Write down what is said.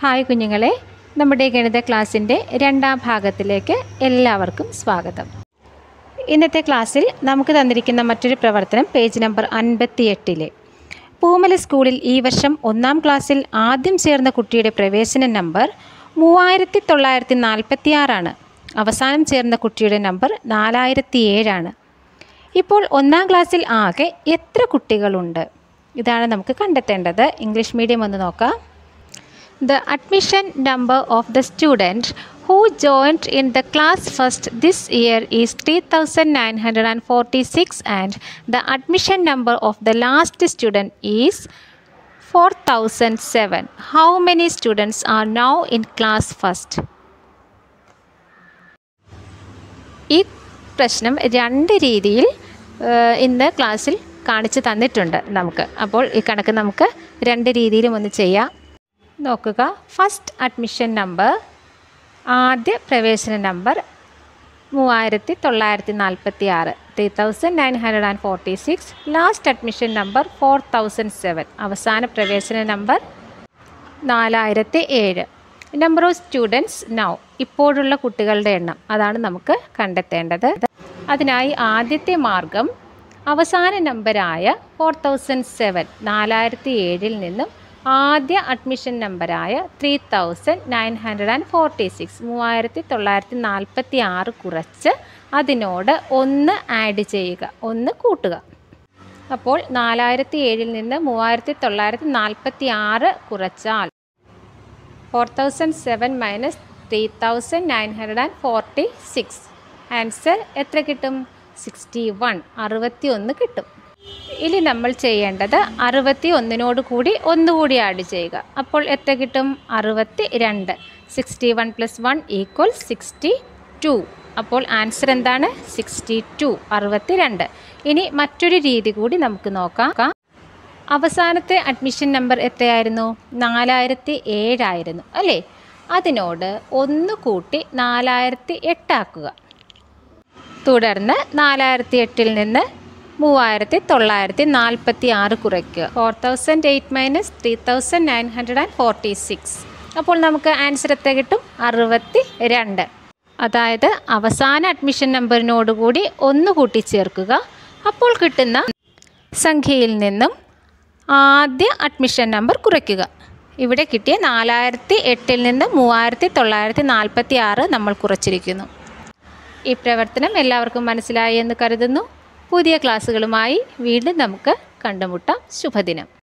Hi കുഞ്ഞുങ്ങളെ നമ്മുടെ ഗണിത ക്ലാസ്സിൻ്റെ രണ്ടാം ഭാഗത്തിലേക്ക് എല്ലാവർക്കും സ്വാഗതം ഇന്നത്തെ ക്ലാസ്സിൽ നമുക്ക് തന്നിരിക്കുന്ന മറ്റൊരു പ്രവർത്തനം പേജ് നമ്പർ അൻപത്തിയെട്ടിലെ പൂമല സ്കൂളിൽ ഈ വർഷം ഒന്നാം ക്ലാസ്സിൽ ആദ്യം ചേർന്ന കുട്ടിയുടെ പ്രവേശന നമ്പർ മൂവായിരത്തി തൊള്ളായിരത്തി നാൽപ്പത്തി ആറാണ് അവസാനം ചേർന്ന കുട്ടിയുടെ നമ്പർ നാലായിരത്തി ഏഴാണ് ഇപ്പോൾ ഒന്നാം ക്ലാസ്സിൽ ആകെ എത്ര കുട്ടികളുണ്ട് ഇതാണ് നമുക്ക് കണ്ടെത്തേണ്ടത് ഇംഗ്ലീഷ് മീഡിയം ഒന്ന് നോക്കാം The admission number of the student who joined in the class first this year is 3946 and the admission number of the last student is 4007. How many students are now in class first? ഈ പ്രശ്നം രണ്ട് രീതിയിൽ ഏഹ്, ഇന്ന് ക്ലാസ്സിൽ കാണിച്ചു തന്നിട്ടുണ്ട് നമുക്ക് അപ്പോൾ ഈ കണക്ക് നമുക്ക് രണ്ട് രീതിയിലും ഒന്ന് ചെയ്യാം നോക്കുക ഫസ്റ്റ് അഡ്മിഷൻ നമ്പർ ആദ്യ പ്രവേശന നമ്പർ മൂവായിരത്തി തൊള്ളായിരത്തി നാൽപ്പത്തി ആറ് three thousand nine hundred and forty six last admission number four thousand seven അവസാന പ്രവേശന നമ്പർ നാലായിരത്തി ഏഴ് നമ്പർ ഓഫ് സ്റ്റുഡൻസ് നൗ ഇപ്പോഴുള്ള കുട്ടികളുടെ എണ്ണം അതാണ് നമുക്ക് കണ്ടെത്തേണ്ടത് അതിനായി ആദ്യത്തെ മാർഗം അവസാന നമ്പരായ ഫോർ തൗസൻഡ് സെവൻ നാലായിരത്തി ഏഴിൽ നിന്നും ആദ്യ അഡ്മിഷൻ നമ്പരായ three thousand nine hundred and forty six മൂവായിരത്തി തൊള്ളായിരത്തി നാൽപ്പത്തി ആറ് കുറച്ച് അതിനോട് ഒന്ന് ആഡ് ചെയ്യുക ഒന്ന് കൂട്ടുക അപ്പോൾ നാലായിരത്തി ഏഴിൽ നിന്ന് മൂവായിരത്തി തൊള്ളായിരത്തി നാൽപ്പത്തി ആറ് കുറച്ചാൽ four thousand seven minus three thousand nine hundred and forty six answer എത്ര കിട്ടും സിക്സ്റ്റി വൺ അറുപത്തി ഒന്ന് കിട്ടും ഇനി നമ്മൾ ചെയ്യേണ്ടത് അറുപത്തി ഒന്നിനോട് കൂടി ഒന്നുകൂടി ആഡ് ചെയ്യുക അപ്പോൾ എത്ര കിട്ടും അറുപത്തി രണ്ട് sixty one plus one equal sixty two അപ്പോൾ ആൻസർ എന്താണ് സിക്സ്റ്റി ടു അറുപത്തി രണ്ട് ഇനി മറ്റൊരു രീതി കൂടി നമുക്ക് നോക്കാം അവസാനത്തെ അഡ്മിഷൻ നമ്പർ എത്രയായിരുന്നു നാലായിരത്തി ഏഴായിരുന്നു അല്ലേ അതിനോട് ഒന്ന് കൂട്ടി നാലായിരത്തി എട്ടാക്കുക തുടർന്ന് നാലായിരത്തി എട്ടിൽ നിന്ന് മൂവായിരത്തി തൊള്ളായിരത്തി നാൽപ്പത്തി ആറ് കുറയ്ക്കുക four thousand eight minus three thousand nine hundred and forty six അപ്പോൾ നമുക്ക് ആൻസർ എത്ര കിട്ടും അറുപത്തി രണ്ട് അതായത് അവസാന അഡ്മിഷൻ നമ്പറിനോടുകൂടി ഒന്ന് കൂട്ടിച്ചേർക്കുക അപ്പോൾ കിട്ടുന്ന സംഖ്യയിൽ നിന്നും ആദ്യ അഡ്മിഷൻ നമ്പർ കുറയ്ക്കുക ഇവിടെ കിട്ടിയ നാലായിരത്തി എട്ടിൽ നിന്ന് മൂവായിരത്തി തൊള്ളായിരത്തി നാൽപ്പത്തി ആറ് നമ്മൾ കുറച്ചിരിക്കുന്നു ഈ പ്രവർത്തനം എല്ലാവർക്കും മനസ്സിലായി എന്ന് കരുതുന്നു പുതിയ ക്ലാസ്സുകളുമായി വീണ്ടും നമുക്ക് കണ്ടുമുട്ടാം ശുഭദിനം